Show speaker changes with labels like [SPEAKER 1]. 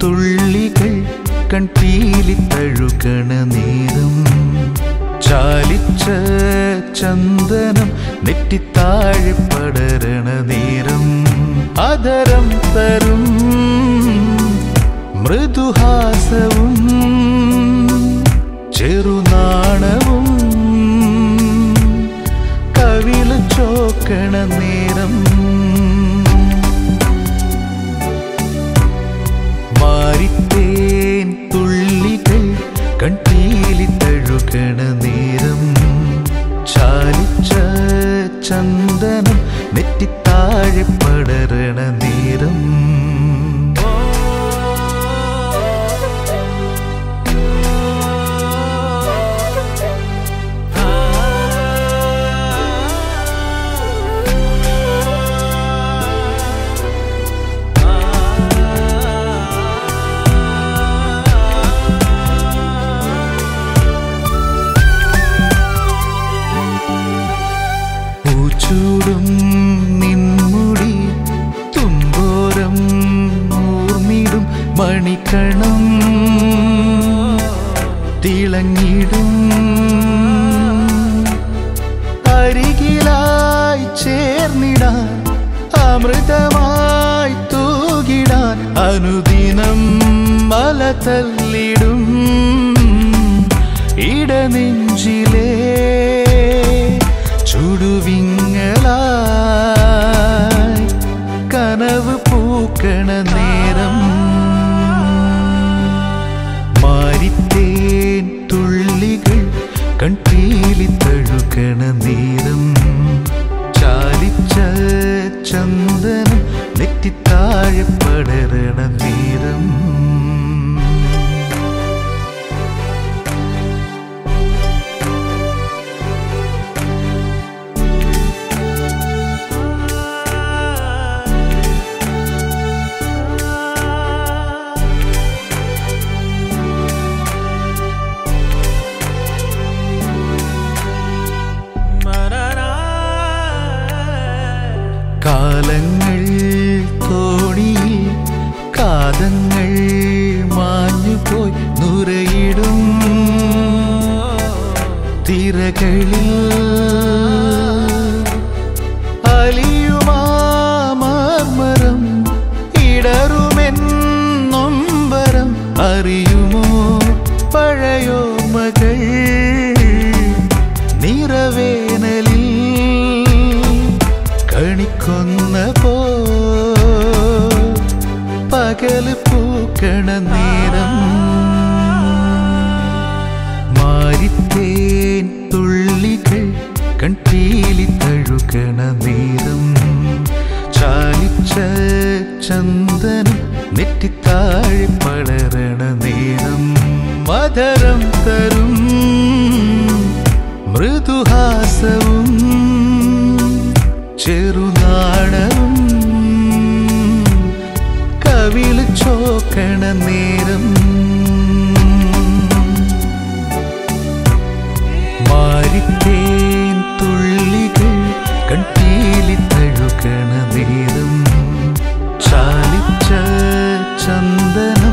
[SPEAKER 1] തുള്ളികൾ കൺപീലി തഴുകണ നേരം ചാലിച്ച ചന്ദനം നെറ്റിത്താഴെ പടരണ നേരം അതരം തരും മൃദുഹാസവും ചെറുനാണവും കവിള ചോക്കണ നേരം മാറിത്തേൻ തുള്ളികൾ കൺപീലി തഴുകണ നേരം ചാലിച്ച ചന്ദനം നെറ്റിത്താഴെ പടരണ നേരം പൂച്ചൂടും നിൻമുടി തുമ്പോരം ഊർന്നിടും മണിക്കണം തിളങ്ങിടും അരികിലായി ചേർന്നിടാൻ അമൃതമായി തൂകിടാൻ അനുദിനം മല തല്ലിടും ഇടനെഞ്ചിലേ ചുടുവിങ്ങലായി കനവ് പൂക്കണ നേരം മാരിത്തേൻ തുള്ളികൾ കൺപീലി തഴുകണ നേരം ചാലിച്ച ചന്ദനം നെറ്റിത്താഴെ പടരണ നേരം കാലങ്ങൾ തോണിയിൽ കാതങ്ങൾ മാഞ്ഞുപോയി നുരയിടും തിരകളിൽ അലിയുമാമരം ഇടറുമെൻ നൊമ്പരം അറിയുമോ പഴയോർമ്മകൾ നിറവേനലിൽ കണിക്കൊന്ന പോ പകല് പൂക്കണ നേരം മാരിത്തേൻ തുള്ളികൾ കൺപീലി തഴുകണ നേരം ചാലിച്ച ചന്ദനം നെറ്റിത്താഴെ പടരണ നേരം മധരം തരും മൃദുഹാസവും ചെറുനാണവും കവിള് ചോക്കണ നേരം മാരിത്തേൻ തുള്ളികൾ കൺപീലി തഴുകണ നേരം ചാലിച്ച ചന്ദനം